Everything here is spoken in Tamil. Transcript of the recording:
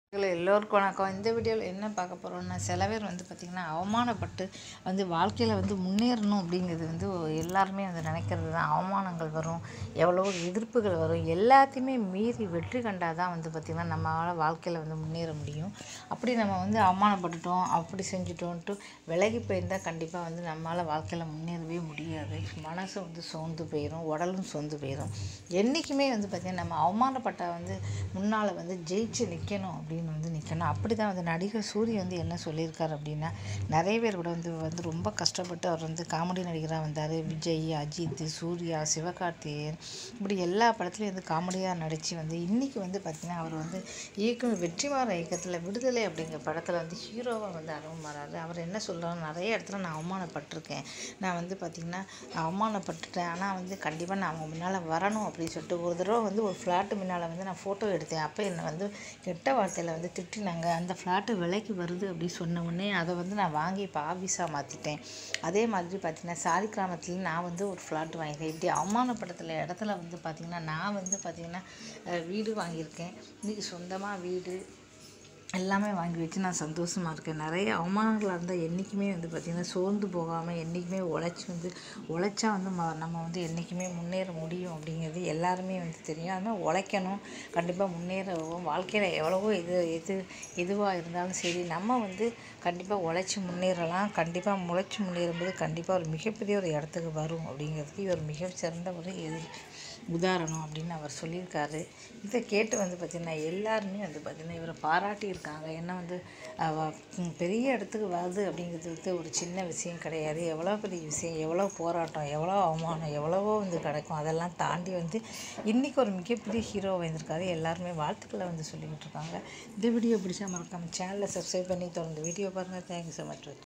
இதில் எல்லோருக்கும் வணக்கம் இந்த வீடியோவில் என்ன பார்க்க போகிறோம்னா சில பேர் வந்து பார்த்திங்கன்னா அவமானப்பட்டு வந்து வாழ்க்கையில் வந்து முன்னேறணும் அப்படிங்கிறது வந்து எல்லாருமே வந்து நினைக்கிறது தான் அவமானங்கள் வரும் எவ்வளோ எதிர்ப்புகள் வரும் எல்லாத்தையுமே மீறி வெற்றி கண்டால் தான் வந்து பார்த்திங்கன்னா நம்மளால் வாழ்க்கையில் வந்து முன்னேற முடியும் அப்படி நம்ம வந்து அவமானப்பட்டுட்டோம் அப்படி செஞ்சுட்டோன்ட்டு விலகி போயிருந்தால் கண்டிப்பாக வந்து நம்மளால் வாழ்க்கையில் முன்னேறவே முடியாது மனசு வந்து சோர்ந்து போயிடும் உடலும் சோர்ந்து போயிடும் என்றைக்குமே வந்து பார்த்திங்கன்னா நம்ம அவமானப்பட்ட வந்து முன்னால் வந்து ஜெயிச்சு நிற்கணும் அப்படின்னு வந்து நிற்கணும் அப்படி தான் வந்து நடிகர் சூரிய வந்து என்ன சொல்லியிருக்காரு அப்படின்னா நிறைய பேர் கூட வந்து வந்து ரொம்ப கஷ்டப்பட்டு அவர் வந்து காமெடி நடிகராக வந்தார் விஜய் அஜித் சூர்யா சிவகார்த்திகேயன் இப்படி எல்லா படத்துலையும் வந்து காமெடியாக நடித்து வந்து இன்றைக்கி வந்து பார்த்திங்கன்னா அவர் வந்து இயக்கம் வெற்றிமாற இயக்கத்தில் விடுதலை அப்படிங்கிற படத்தில் வந்து ஹீரோவாக வந்து அரவமாறாரு அவர் என்ன சொல்கிறாரு நிறைய இடத்துல நான் அவமானப்பட்டிருக்கேன் நான் வந்து பார்த்திங்கன்னா அவமானப்பட்டுட்டேன் ஆனால் வந்து கண்டிப்பாக நான் அவங்க முன்னால் வரணும் அப்படின்னு சொல்லிட்டு ஒரு தடவை வந்து ஒரு ஃப்ளாட்டு முன்னால் வந்து நான் ஃபோட்டோ எடுத்தேன் அப்போ என்னை வந்து கெட்ட வார்த்தையில் வந்து திட்டினாங்க அந்த ஃப்ளாட்டு விலைக்கு வருது அப்படி சொன்ன உடனே அதை வந்து நான் வாங்கி இப்போ ஆஃபீஸாக மாற்றிட்டேன் அதே மாதிரி பார்த்திங்கன்னா சாரி கிராமத்தில் நான் வந்து ஒரு ஃப்ளாட் வாங்கியிருக்கேன் இப்படி அவமானப்படத்தில் இடத்துல வந்து பார்த்திங்கன்னா நான் வந்து பார்த்திங்கன்னா அஹ், வீடு வாங்கியிருக்கேன் இன்றைக்கி சொந்தமாக வீடு எல்லாமே வாங்கி வச்சு நான் சந்தோஷமாக இருக்கேன் நிறைய அவமானங்களாக இருந்தால் என்றைக்குமே வந்து பார்த்திங்கன்னா சோர்ந்து போகாமல் என்றைக்குமே உழைச்சி வந்து உழைச்சா வந்து ம நம்ம வந்து என்றைக்குமே முன்னேற முடியும் அப்படிங்கிறது எல்லாருமே வந்து தெரியும் அதனால் உழைக்கணும் கண்டிப்பாக முன்னேறவும் வாழ்க்கையில் எவ்வளவோ இது எது எதுவாக இருந்தாலும் சரி நம்ம வந்து கண்டிப்பாக உழைச்சி முன்னேறலாம் கண்டிப்பாக முளைச்சி முன்னேறும்போது கண்டிப்பாக ஒரு மிகப்பெரிய ஒரு இடத்துக்கு வரும் அப்படிங்கிறதுக்கு இவர் மிக சிறந்த ஒரு எது உதாரணம் அப்படின்னு அவர் சொல்லியிருக்காரு இதை கேட்டு வந்து பார்த்திங்கன்னா எல்லாருமே வந்து பார்த்திங்கன்னா இவரை பாராட்டியிருக்காங்க ஏன்னா வந்து அவ ம், பெரிய இடத்துக்கு வருது அப்படிங்கிறது வந்து ஒரு சின்ன விஷயம் கிடையாது எவ்வளோ பெரிய விஷயம் எவ்வளோ போராட்டம் எவ்வளோ அவமானம் எவ்வளவோ வந்து கிடைக்கும் அதெல்லாம் தாண்டி வந்து இன்றைக்கி ஒரு மிகப்பெரிய ஹீரோ வந்திருக்காரு எல்லாருமே வாழ்த்துக்களை வந்து சொல்லிக்கிட்டு இருக்காங்க இந்த வீடியோ பிடிச்சா மறக்காம சேனலை சப்ஸ்கிரைப் பண்ணி தொடர்ந்து வீடியோ பாருங்கள் தேங்க்யூ ஸோ மச்